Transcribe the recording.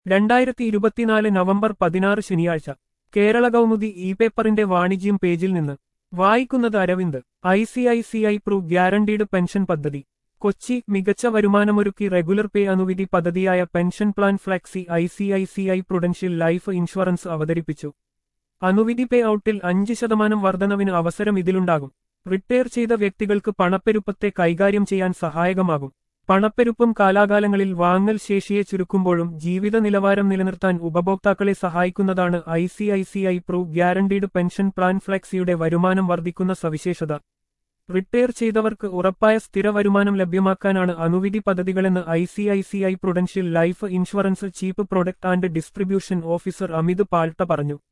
രണ്ടായിരത്തി ഇരുപത്തിനാല് നവംബർ പതിനാറ് ശനിയാഴ്ച കേരള കൗമുദി ഇ പേപ്പറിന്റെ വാണിജ്യം പേജിൽ നിന്ന് വായിക്കുന്നത് Aravind I C I C I pru guaranteed pension പദ്ധതി കൊച്ചി മികച്ച വരുമാനമൊരുക്കി റെഗുലർ പേ അനുവിധി പദ്ധതിയായ pension plan flexi I C I C I Prudential Life Insurance അവതരിപ്പിച്ചു അനുവിധി പേ ഔട്ടിൽ അഞ്ച് ശതമാനം വർധനവിന് അവസരം ഇതിലുണ്ടാകും റിട്ടയർ ചെയ്ത വ്യക്തികൾക്ക് പണപ്പെരുപ്പത്തെ കൈകാര്യം ചെയ്യാൻ സഹായകമാകും പണപ്പെരുപ്പം കാലാകാലങ്ങളിൽ വാങ്ങൽ ശേഷിയെ ചുരുക്കുമ്പോഴും ജീവിത നിലവാരം നിലനിർത്താൻ ഉപഭോക്താക്കളെ സഹായിക്കുന്നതാണ് I C I C I pru guaranteed pension plan ഫ്ലെക്സിയുടെ വരുമാനം വർദ്ധിക്കുന്ന സവിശേഷത റിട്ടയർ ചെയ്തവർക്ക് ഉറപ്പായ സ്ഥിര വരുമാനം ലഭ്യമാക്കാനാണ് അനുവിധി പദ്ധതികളെന്ന് I C I C I Prudential Life Insurance chief product and distribution officer Amit Palta പറഞ്ഞു